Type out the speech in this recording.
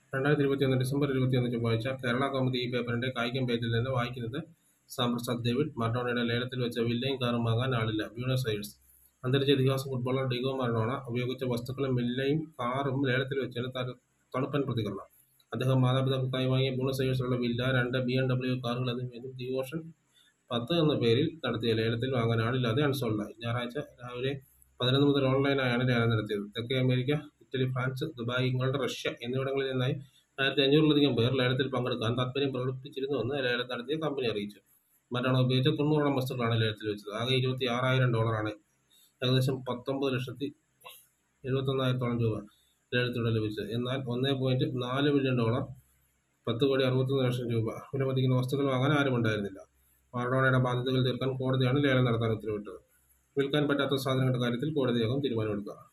രണ്ടായിരത്തി ഇരുപത്തിയൊന്ന് ഡിസംബർ ഇരുപത്തിയൊന്ന് ചൊവ്വാഴ്ച കേരള കൗമുദി ഈ പേപ്പറിന്റെ കായികം പേജിൽ നിന്ന് വായിക്കുന്നത് സാം പ്രസാദ് ഡേവിഡ് മറഡോണയുടെ ലേലത്തിൽ വെച്ച വില്ലയും കാറും വാങ്ങാൻ ആളില്ല ബ്യൂണസ് അയേഴ്സ് അന്തരിച്ച ഇതിഹാസ ഫുട്ബോളർ ഡിഗോ മറഡോണ ഉപയോഗിച്ച വസ്തുക്കളും വില്ലയും കാറും ലേലത്തിൽ വെച്ചതിന് തര- തണുപ്പൻ പ്രതികരണം അദ്ദേഹം മാതാപിതാക്കൾക്കായി വാങ്ങിയ ബ്യൂണസ് അയേഴ്സിലുള്ള വില്ല രണ്ട് ബി എം ഡബ്ല്യു കാറുകൾ എന്നിവയും ഡിവോഷൻ പത്ത് എന്ന പേരിൽ നടത്തിയ ലേലത്തിൽ വാങ്ങാൻ ആളില്ലാതെ അൺസോൾഡായി ഞായറാഴ്ച രാവിലെ പതിനൊന്ന് മുതൽ ഓൺലൈനായാണ് ലേലം നടത്തിയത് തെക്കേ America Italy France Dubai England Russia എന്നിവിടങ്ങളിൽ നിന്നായി ആയിരത്തി അഞ്ഞൂറിലധികം പേർ ലേലത്തിൽ പങ്കെടുക്കാൻ താൽപ്പര്യം പ്രകടിപ്പിച്ചിരുന്നുവെന്ന് ലേലം നടത്തിയ കമ്പനി അറിയിച്ചു മറ്റാണ് ഉപയോഗിച്ച തൊണ്ണൂറോളം വസ്തുക്കളാണ് ലേലത്തിൽ വെച്ചത് ആകെ ഇരുപത്തി ആറായിരം ഡോളറാണ് ഏകദേശം പത്തൊമ്പത് ലക്ഷത്തി എഴുപത്തൊന്നായിരത്തോളം രൂപ ലേലത്തിലൂടെ ലഭിച്ചത് എന്നാൽ ഒന്നേ പോയിന്റ് നാല് മില്യൺ ഡോളർ പത്ത് കോടി അറുപത്തൊന്ന് ലക്ഷം രൂപ വിലമതിക്കുന്ന വസ്തുക്കൾ വാങ്ങാൻ ആരുമുണ്ടായിരുന്നില്ല മാറഡോണയുടെ ബാധ്യതകൾ തീർക്കാൻ കോടതിയാണ് ലേലം നടത്താൻ ഉത്തരവിട്ടത് വിൽക്കാൻ പറ്റാത്ത സാധനങ്ങളുടെ കാര്യത്തിൽ കോടതിയാകും തീരുമാനമെടുക്കുക